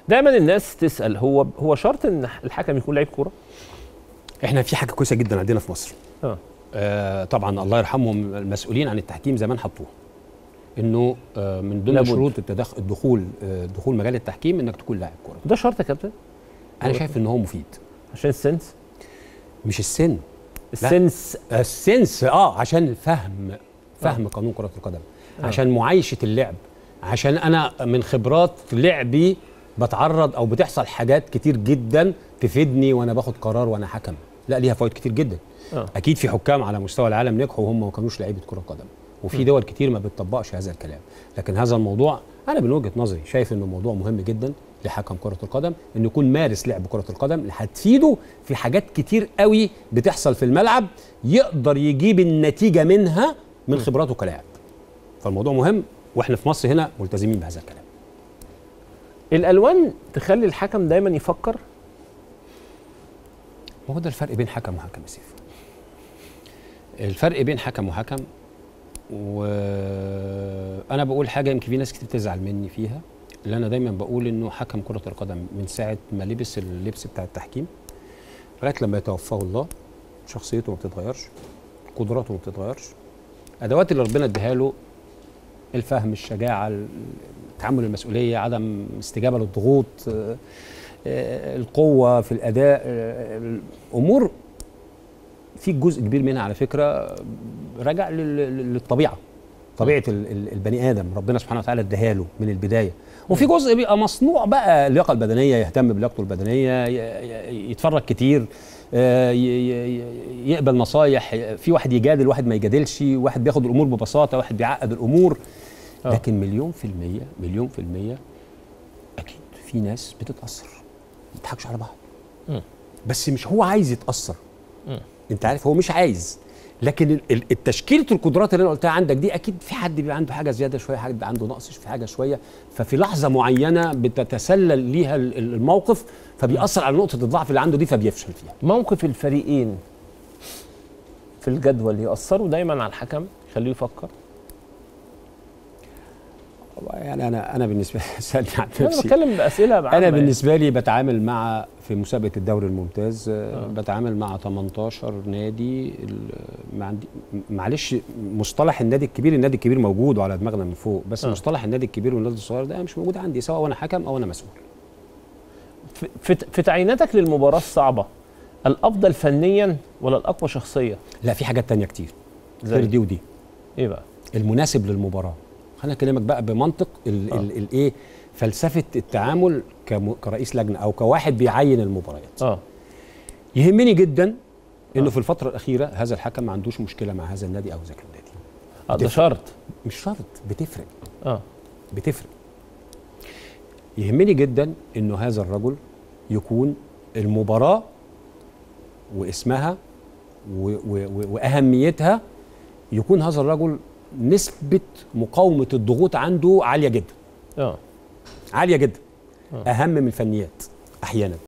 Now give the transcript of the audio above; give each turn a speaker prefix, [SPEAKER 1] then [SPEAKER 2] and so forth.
[SPEAKER 1] دايما الناس تسال هو هو شرط ان الحكم يكون لعيب كوره
[SPEAKER 2] احنا في حاجه كويسه جدا عندنا في مصر
[SPEAKER 1] اه
[SPEAKER 2] آه طبعا الله يرحمهم المسؤولين عن التحكيم زمان حطوها انه آه من ضمن
[SPEAKER 1] لابد.
[SPEAKER 2] شروط التدخل الدخول آه دخول مجال التحكيم انك تكون لاعب كوره
[SPEAKER 1] ده شرط يا كابتن
[SPEAKER 2] انا شايف ان هو مفيد
[SPEAKER 1] عشان السنس
[SPEAKER 2] مش السن
[SPEAKER 1] السنس
[SPEAKER 2] السنس اه عشان الفهم فهم قانون كره القدم عشان معايشه اللعب عشان انا من خبرات لعبي بتعرض او بتحصل حاجات كتير جدا تفيدني وانا باخد قرار وانا حكم لا ليها فوائد كتير جدا
[SPEAKER 1] آه.
[SPEAKER 2] اكيد في حكام على مستوى العالم نجحوا وهم ما كانوش لعيبه كره قدم وفي دول كتير ما بتطبقش هذا الكلام لكن هذا الموضوع انا من وجهه نظري شايف انه موضوع مهم جدا لحكم كره القدم انه يكون مارس لعب كره القدم اللي هتفيده في حاجات كتير قوي بتحصل في الملعب يقدر يجيب النتيجه منها من خبراته كلاعب فالموضوع مهم واحنا في مصر هنا ملتزمين بهذا الكلام
[SPEAKER 1] الالوان تخلي الحكم دايما يفكر
[SPEAKER 2] ما هو ده الفرق بين حكم وحكم يا سيف الفرق بين حكم وحكم وانا بقول حاجه يمكن في ناس كتير تزعل مني فيها اللي انا دايما بقول انه حكم كره القدم من ساعه ما لبس اللبس بتاع التحكيم لغايه لما يتوفاه الله شخصيته ما بتتغيرش قدراته ما بتتغيرش ادوات اللي ربنا اديها له الفهم الشجاعه ال- تحمل المسؤوليه عدم استجابه للضغوط آه، آه، القوه في الاداء آه، الامور في جزء كبير منها على فكره راجع لل- لل- للطبيعه طبيعه ال- ال- البني ادم ربنا سبحانه وتعالى اداها له من البدايه وفي جزء بيبقى مصنوع بقى اللياقه البدنيه يهتم بلياقته البدنيه ي- ي- يتفرج كتير آه، ي- ي- ي- يقبل نصايح في واحد يجادل واحد ما يجادلش واحد بياخد الامور ببساطه واحد بيعقد الامور
[SPEAKER 1] آه.
[SPEAKER 2] لكن مليون في المية مليون في المية أكيد في ناس بتتأثر ما تضحكش على بعض
[SPEAKER 1] مم.
[SPEAKER 2] بس مش هو عايز يتأثر
[SPEAKER 1] مم.
[SPEAKER 2] أنت عارف هو مش عايز لكن ال- ال- التشكيلة القدرات اللي أنا قلتها عندك دي أكيد في حد بيبقى عنده حاجة زيادة شوية حد عنده نقص في حاجة شوية ففي لحظة معينة بتتسلل ليها ال- ال- الموقف فبيأثر على نقطة الضعف اللي عنده دي فبيفشل فيها
[SPEAKER 1] موقف الفريقين في الجدول يأثروا دايما على الحكم يخليه يفكر
[SPEAKER 2] يعني أنا أنا بالنسبة لي سألني عن
[SPEAKER 1] انا
[SPEAKER 2] نفسي
[SPEAKER 1] بتكلم باسئله
[SPEAKER 2] انا
[SPEAKER 1] عامة
[SPEAKER 2] بالنسبه لي بتعامل مع في مسابقه الدوري الممتاز آه. بتعامل مع 18 نادي ال- ما عندي معلش مصطلح النادي الكبير النادي الكبير موجود وعلى دماغنا من فوق بس
[SPEAKER 1] آه.
[SPEAKER 2] آه. مصطلح النادي الكبير والنادي الصغير ده مش موجود عندي سواء وانا حكم او انا مسؤول
[SPEAKER 1] في, في, في تعييناتك للمباراه الصعبه الافضل فنيا ولا الاقوى شخصيه
[SPEAKER 2] لا في حاجات تانية كتير
[SPEAKER 1] زي؟
[SPEAKER 2] غير دي ودي
[SPEAKER 1] ايه بقى
[SPEAKER 2] المناسب للمباراه خلينا اكلمك بقى بمنطق ال-
[SPEAKER 1] آه.
[SPEAKER 2] ال- الايه فلسفه التعامل كم- كرئيس لجنه او كواحد بيعين المباريات
[SPEAKER 1] اه
[SPEAKER 2] يهمني جدا انه
[SPEAKER 1] آه.
[SPEAKER 2] في الفتره الاخيره هذا الحكم ما عندوش مشكله مع هذا النادي او ذاك النادي
[SPEAKER 1] آه، ده
[SPEAKER 2] تفرق.
[SPEAKER 1] شرط
[SPEAKER 2] مش شرط بتفرق
[SPEAKER 1] اه
[SPEAKER 2] بتفرق يهمني جدا انه هذا الرجل يكون المباراه واسمها و و و واهميتها يكون هذا الرجل نسبه مقاومه الضغوط عنده عاليه جدا
[SPEAKER 1] اه
[SPEAKER 2] عاليه جدا
[SPEAKER 1] آه.
[SPEAKER 2] اهم من الفنيات احيانا